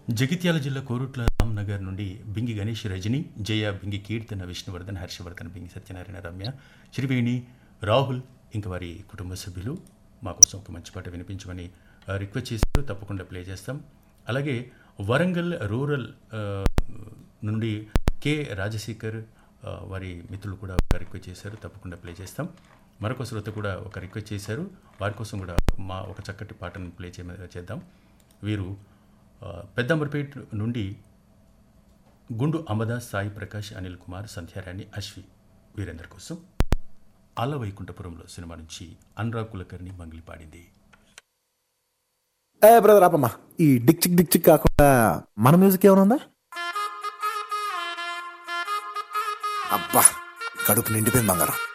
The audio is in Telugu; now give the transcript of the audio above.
జగిత్యాల జిల్లా కోరుట్ల రామ్నగర్ నుండి బింగి గణేష్ రజని జయ బింగి కీర్తన విష్ణువర్ధన్ హర్షవర్ధన్ బింగి సత్యనారాయణ రమ్య శ్రీవేణి రాహుల్ ఇంక వారి కుటుంబ సభ్యులు మా కోసం ఒక మంచి పాట వినిపించమని ఆ, రిక్వెస్ట్ చేశారు తప్పకుండా ప్లే చేస్తాం అలాగే వరంగల్ రూరల్ ఆ, నుండి కె రాజశేఖర్ ఆ, వారి మిత్రులు కూడా ఒక రిక్వెస్ట్ చేశారు తప్పకుండా ప్లే చేస్తాం మరొక శ్రోత కూడా ఒక రిక్వెస్ట్ చేశారు వారి కోసం కూడా మా ఒక చక్కటి పాటను ప్లే చేయమ చేద్దాం వీరు ఆ, పెద్దంబర్పేట్ నుండి గుండు అమదాస్ సాయి ప్రకాష్ అనిల్ కుమార్ సంధ్యారాణి అశ్వి వీరందరి కోసం అల వైకుంఠపురంలో సినిమా నుంచి అనురాగ్ కులకర్ణి మంగిలి పాడింది ఏ బ్రదర్ ఆపమ్మా ఈ డిక్ చిక్ డిక్ చిక్ కాకుండా మన మ్యూజిక్ ఏమైనా ఉందా అబ్బా కడుపు నిండిపోయింది బంగారం